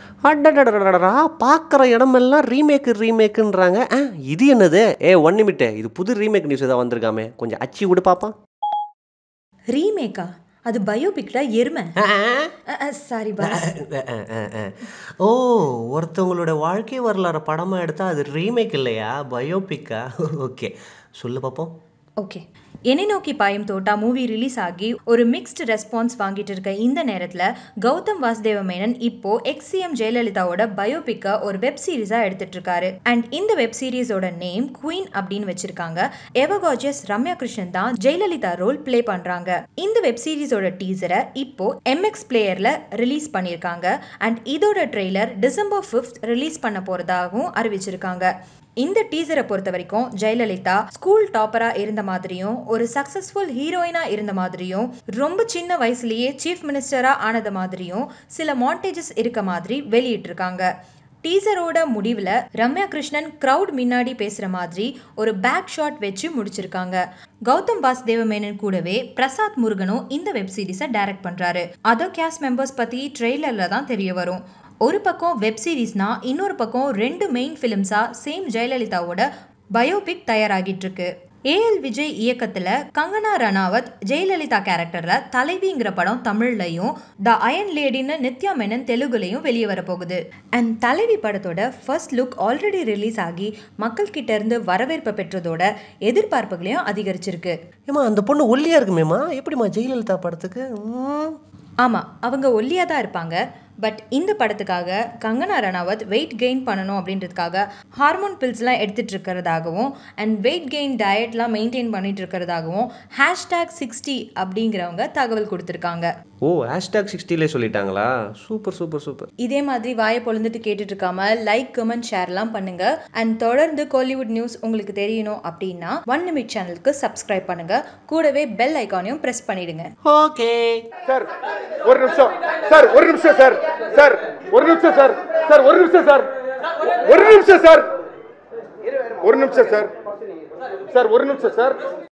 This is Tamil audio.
அடடடடடா பார்க்குற இடமெல்லாம் ரீமேக்கு ரீமேக்குன்றாங்க ஆ இது என்னது ஏ ஒன் நிமிட்டு இது புது ரீமேக் நியூஸ் ஏதாவது வந்திருக்காமே கொஞ்சம் அச்சி விடு பாப்பா ரீமேக்கா அது பயோபிக்டா எருமை சாரி பாஸ் ஓ ஒருத்தவங்களோட வாழ்க்கை வரலாறு படமாக எடுத்தால் அது ரீமேக் இல்லையா பயோபிக்கா ஓகே சொல்லு பார்ப்போம் ஓகே என்னை நோக்கி பாயும் தோட்டா மூவி ரிலீஸ் ஆகி ஒரு மிக்ஸ்டு ரெஸ்பான்ஸ் வாங்கிட்டு இருக்க இந்த நேரத்தில் கௌதம் வாசுதேவ மேனன் இப்போ எக்ஸிஎம் ஜெயலலிதாவோட பயோபிக்கை ஒரு வெப் சீரிஸாக எடுத்துட்டு இருக்காரு அண்ட் இந்த வெப் சீரிஸோட நேம் குயின் அப்படின்னு வச்சிருக்காங்க எவகாஜஸ் ரம்யா கிருஷ்ணன் தான் ஜெயலலிதா ரோல் ப்ளே பண்றாங்க இந்த வெப் சீரிஸோட டீசரை இப்போ எம்எக்ஸ் பிளேயர்ல ரிலீஸ் பண்ணியிருக்காங்க அண்ட் இதோட ட்ரெய்லர் டிசம்பர் ஃபிஃப்த் ரிலீஸ் பண்ண போறதாகவும் அறிவிச்சிருக்காங்க இந்த டீசரை பொறுத்த வரைக்கும் ஜெயலலிதா ஸ்கூல் டாப்பரா இருந்த மாதிரியும் ஒரு சக்சஸ்ஃபுல் ஹீரோயினா இருந்த மாதிரியும் ரொம்ப சின்ன வயசுலயே சீஃப் மினிஸ்டரா ஆனது மாதிரியும் சில மாண்டேஜஸ் இருக்க மாதிரி வெளியிட்டிருக்காங்க டீசரோட முடிவில் ரம்யா கிருஷ்ணன் க்ரௌட் முன்னாடி பேசுகிற மாதிரி ஒரு பேக் ஷாட் வச்சு முடிச்சிருக்காங்க கௌதம் வாசுதேவ மேனன் கூடவே பிரசாத் முருகனும் இந்த வெப் சீரிஸை டைரக்ட் பண்ணுறாரு அதர் கேஸ்ட் மெம்பர்ஸ் பற்றி ட்ரெய்லரில் தான் தெரிய வரும் ஒரு பக்கம் வெப் சீரிஸ்னா இன்னொரு பக்கம் ரெண்டு மெயின் ஃபிலிம்ஸாக சேம் ஜெயலலிதாவோட பயோபிக் தயாராகிட்டு இருக்கு ஏஎல் விஜய் இயக்கத்தில் கங்கனா ரணாவத் ஜெயலலிதா கேரக்டரில் தலைவிங்கிற படம் தமிழ்லையும் த அயன் லேடின்னு நித்யா மேனன் தெலுங்குலையும் வெளியே வரப்போகுது அண்ட் தலைவி படத்தோட ஃபர்ஸ்ட் லுக் ஆல்ரெடி ரிலீஸ் ஆகி மக்கள் கிட்ட இருந்து வரவேற்பை பெற்றதோட எதிர்பார்ப்புகளையும் அதிகரிச்சிருக்கு ஏமா அந்த பொண்ணு ஒல்லியாக இருக்குமேம்மா எப்படிம்மா ஜெயலலிதா படத்துக்கு ம். ஆமாம் அவங்க ஒல்லியாக தான் இருப்பாங்க பட் இந்த படத்துக்காக கங்கனா ரணாவத் வெயிட் கெயின் பண்ணணும் அப்படின்றதுக்காக ஹார்மோன் பில்ஸ்லாம் எடுத்துட்டு இருக்கிறதாகவும் அண்ட் வெயிட் கெயின் டயட்லாம் மெயின்டைன் பண்ணிட்டு இருக்கிறதாகவும் ஹேஷ்டேக் சிக்ஸ்டி அப்படிங்கிறவங்க தகவல் கொடுத்துருக்காங்க ஓ ஹேஷ்டாக் சிக்ஸ்டிலே சொல்லிட்டாங்களா சூப்பர் சூப்பர் சூப்பர் இதே மாதிரி வாயை பொழுந்துட்டு கேட்டுட்டு இருக்காம லைக் கமெண்ட் ஷேர்லாம் பண்ணுங்க அண்ட் தொடர்ந்து கோலிவுட் நியூஸ் உங்களுக்கு தெரியணும் அப்படின்னா ஒன் நிமிட் சேனலுக்கு சப்ஸ்கிரைப் பண்ணுங்க கூடவே பெல் ஐக்கானையும் ப்ரெஸ் பண்ணிடுங்க ஓகே சார் ஒரு நிமிஷம் சார் ஒரு நிமிஷம் சார் சார் ஒரு நிமிஷம் சார் சார் ஒரு நிமிஷம் சார் ஒரு நிமிஷம் சார் ஒரு நிமிஷம் சார் சார் ஒரு நிமிஷம் சார்